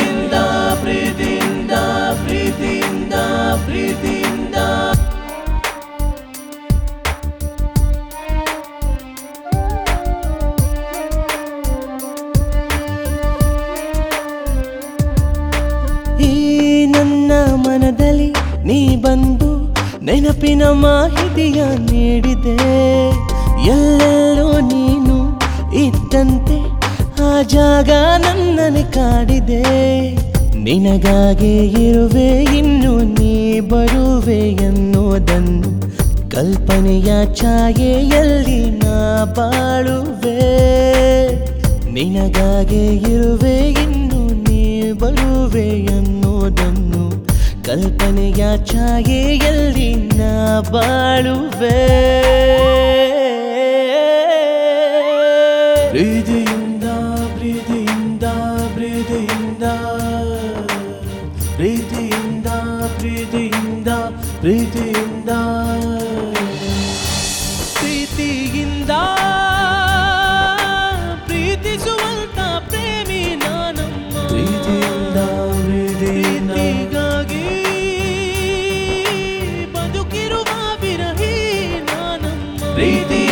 ಪ್ರೀತಿಯಿಂದ ಪ್ರೀತಿಯಿಂದ ಪ್ರೀತಿಯಿಂದ ಪ್ರೀತಿಯಿಂದ ಈ ನನ್ನ ಮನದಲ್ಲಿ ನೀ ಬಂದು ನೆನಪಿನ ಮಾಹಿತಿಯ ನೀಡಿದೆ ಎಲ್ಲೆಲ್ಲೋ ನೀನು ಇದ್ದಂತೆ ಆ ಜಾಗ ನನ್ನನ್ನು ಕಾಡಿದೆ ನಿನಗಾಗಿ ಇರುವೆ ಇನ್ನು ನೀ ಬರುವೆ ಎನ್ನುವುದನ್ನು ಕಲ್ಪನೆಯ ಛಾಯೆಯಲ್ಲಿ ನಾ ಬಾಳುವೆ ನಿನಗಾಗಿ ಇರುವೆ ಇನ್ನು ನೀ ಬರುವೆ ಎನ್ನುವುದನ್ನು ಕಲ್ಪನೆಯ ಛಾಯೆಯಲ್ಲಿ ನಾ ಬಾಳುವೆ ಪ್ರೀತಿಯಿಂದ ಪ್ರೀತಿಯಿಂದ ಪ್ರೀತಿಯಿಂದ ಪ್ರೀತಿಯಿಂದ ಪ್ರೀತಿಯಿಂದ ಪ್ರೀತಿಯಿಂದ ಪ್ರೀತಿಯಿಂದ ಪ್ರೀತಿಸುವಂತ ಪ್ರೇಮಿ ನಾನಮ್ಮ ಪ್ರೀತಿಯಿಂದ ಪ್ರೀತಿಯಿಂದ ಪ್ರೀತಿಗಾಗಿ ಬದುಕಿರುವ ವಿರಹಿ ನಾನಮ್ಮ ಪ್ರೀತಿಯಿಂದ